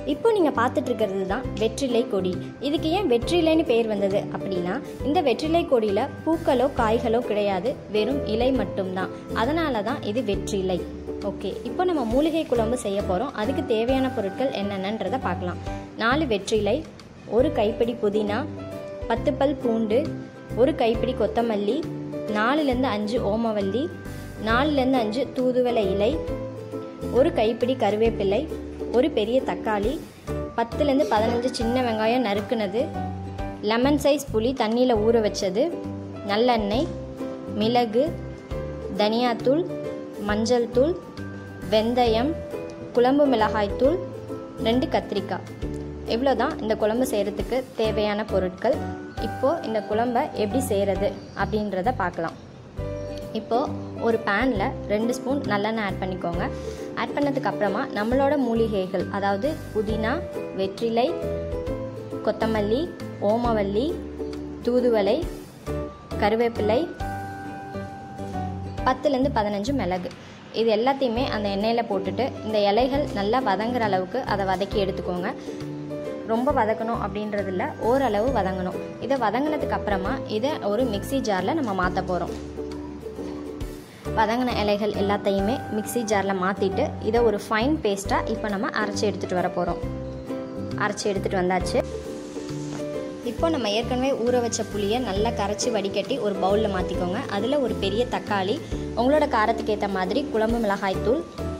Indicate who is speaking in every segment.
Speaker 1: இப்போ நீங்கள் பார்த்துட்டு இருக்கிறது தான் வெற்றிலை கொடி இதுக்கு ஏன் வெற்றிலைன்னு பேர் வந்தது அப்படின்னா இந்த வெற்றிலை கொடியில் பூக்களோ காய்களோ கிடையாது வெறும் இலை மட்டும்தான் அதனால தான் இது வெற்றிலை ஓகே இப்போ நம்ம மூலிகை குழம்பு செய்ய போகிறோம் அதுக்கு தேவையான பொருட்கள் என்னென்னன்றதை பார்க்கலாம் நாலு வெற்றிலை ஒரு கைப்பிடி புதினா பத்து பல் பூண்டு ஒரு கைப்பிடி கொத்தமல்லி நாலுலேருந்து அஞ்சு ஓமவல்லி நாலுலேருந்து அஞ்சு தூதுவளை இலை ஒரு கைப்பிடி கருவேப்பிலை ஒரு பெரிய தக்காளி பத்துலேருந்து பதினஞ்சு சின்ன வெங்காயம் நறுக்குனது லெமன் சைஸ் புளி தண்ணியில் ஊற வச்சது நல்லெண்ணெய் மிளகு தனியாத்தூள் மஞ்சள் தூள் வெந்தயம் குழம்பு மிளகாய்த்தூள் ரெண்டு கத்திரிக்காய் இவ்வளோ தான் இந்த குழம்பு செய்கிறதுக்கு தேவையான பொருட்கள் இப்போது இந்த குழம்பை எப்படி செய்கிறது அப்படின்றத பார்க்கலாம் இப்போது ஒரு பேனில் ரெண்டு ஸ்பூன் நல்லெண்ணெய் ஆட் பண்ணிக்கோங்க ஆட் பண்ணதுக்கு அப்புறமா நம்மளோட மூலிகைகள் அதாவது புதினா வெற்றிலை கொத்தமல்லி ஓமவல்லி தூதுவளை கருவேப்பிலை பத்துலேருந்து பதினஞ்சு மிளகு இது எல்லாத்தையுமே அந்த எண்ணெயில் போட்டுட்டு இந்த இலைகள் நல்லா வதங்குற அளவுக்கு அதை வதக்கி எடுத்துக்கோங்க ரொம்ப வதக்கணும் அப்படின்றது இல்லை ஓரளவு வதங்கணும் இதை வதங்கினதுக்கு அப்புறமா இதை ஒரு மிக்சி ஜாரில் நம்ம மாற்ற போகிறோம் வதங்கின இலைகள் எல்லாத்தையுமே மிக்சி ஜாரில் மாற்றிட்டு இதை ஒரு ஃபைன் பேஸ்ட்டாக இப்போ நம்ம அரைச்சி எடுத்துகிட்டு வர போகிறோம் அரைச்சி எடுத்துகிட்டு வந்தாச்சு இப்போ நம்ம ஏற்கனவே ஊற வச்ச புளியை நல்லா கரைச்சி வடிகட்டி ஒரு பவுலில் மாற்றிக்கோங்க அதில் ஒரு பெரிய தக்காளி உங்களோட காரத்துக்கு ஏற்ற மாதிரி குழம்பு மிளகாய்த்தூள்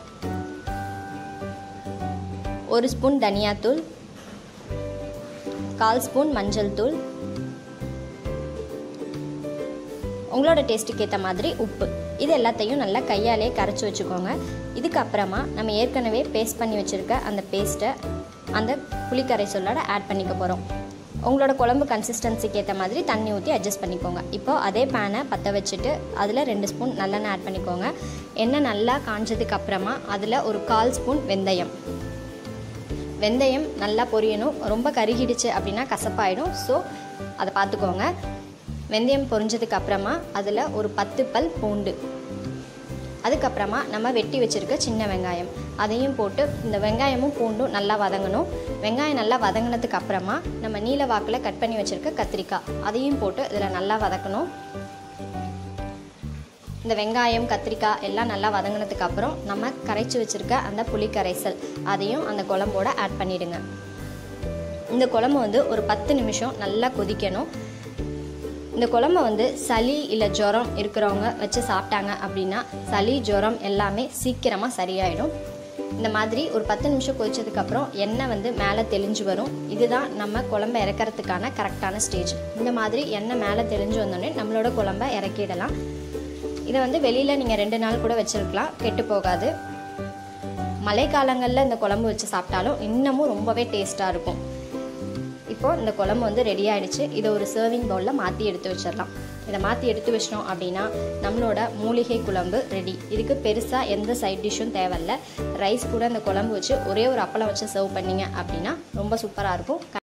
Speaker 1: ஒரு ஸ்பூன் தனியாத்தூள் கால் ஸ்பூன் மஞ்சள் தூள் உங்களோட டேஸ்ட்டுக்கு ஏற்ற மாதிரி உப்பு இது எல்லாத்தையும் நல்லா கையாலே கரைச்சி வச்சுக்கோங்க இதுக்கப்புறமா நம்ம ஏற்கனவே பேஸ்ட் பண்ணி வச்சுருக்க அந்த பேஸ்ட்டை அந்த புளிக்கரைசலோட ஆட் பண்ணிக்க போகிறோம் உங்களோட குழம்பு கன்சிஸ்டன்சிக்கு ஏற்ற மாதிரி தண்ணி ஊற்றி அட்ஜஸ்ட் பண்ணிக்கோங்க இப்போ அதே பேனை பற்ற வச்சுட்டு அதில் ரெண்டு ஸ்பூன் நல்லெண்ணெய் ஆட் பண்ணிக்கோங்க எண்ணெய் நல்லா காஞ்சதுக்கு அப்புறமா அதில் ஒரு கால் ஸ்பூன் வெந்தயம் வெந்தயம் நல்லா பொரியணும் ரொம்ப கருகிடுச்சு அப்படின்னா கசப்பாயிடும் ஸோ அதை பார்த்துக்கோங்க வெந்தயம் பொரிஞ்சதுக்கு அப்புறமா அதில் ஒரு பத்து பல் பூண்டு அதுக்கப்புறமா நம்ம வெட்டி வச்சுருக்க சின்ன வெங்காயம் அதையும் போட்டு இந்த வெங்காயமும் பூண்டும் நல்லா வதங்கணும் வெங்காயம் நல்லா வதங்கினதுக்கு அப்புறமா நம்ம நீல வாக்கில் கட் பண்ணி வச்சுருக்க கத்திரிக்காய் அதையும் போட்டு இதில் நல்லா வதக்கணும் இந்த வெங்காயம் கத்திரிக்காய் எல்லாம் நல்லா வதங்கினதுக்கு அப்புறம் நம்ம கரைச்சி வச்சுருக்க அந்த புளி கரைசல் அதையும் அந்த குழம்போட ஆட் பண்ணிவிடுங்க இந்த குழம்பு வந்து ஒரு பத்து நிமிஷம் நல்லா கொதிக்கணும் இந்த குழம்ப வந்து சளி இல்லை ஜுரம் இருக்கிறவங்க வச்சு சாப்பிட்டாங்க அப்படின்னா சளி ஜுரம் எல்லாமே சீக்கிரமாக சரியாயிடும் இந்த மாதிரி ஒரு பத்து நிமிஷம் கொதிச்சதுக்கப்புறம் எண்ணெய் வந்து மேலே தெளிஞ்சு வரும் இதுதான் நம்ம குழம்ப இறக்கிறதுக்கான கரெக்டான ஸ்டேஜ் இந்த மாதிரி எண்ணெய் மேலே தெளிஞ்சு வந்தோடனே நம்மளோட குழம்ப இறக்கிடலாம் இதை வந்து வெளியில் நீங்கள் ரெண்டு நாள் கூட வச்சுருக்கலாம் கெட்டு போகாது மழைக்காலங்களில் இந்த குழம்பு வச்சு சாப்பிட்டாலும் இன்னமும் ரொம்பவே டேஸ்ட்டாக இருக்கும் இப்போது இந்த குழம்பு வந்து ரெடி ஆகிடுச்சு இதை ஒரு சர்விங் பவுலில் மாற்றி எடுத்து வச்சிடலாம் இதை மாற்றி எடுத்து வச்சிட்டோம் அப்படின்னா நம்மளோட மூலிகை குழம்பு ரெடி இதுக்கு பெருசாக எந்த சைட் டிஷ்ஷும் தேவையில்ல ரைஸ் கூட இந்த குழம்பு வச்சு ஒரே ஒரு அப்பளம் வச்சு சர்வ் பண்ணிங்க அப்படின்னா ரொம்ப சூப்பராக இருக்கும்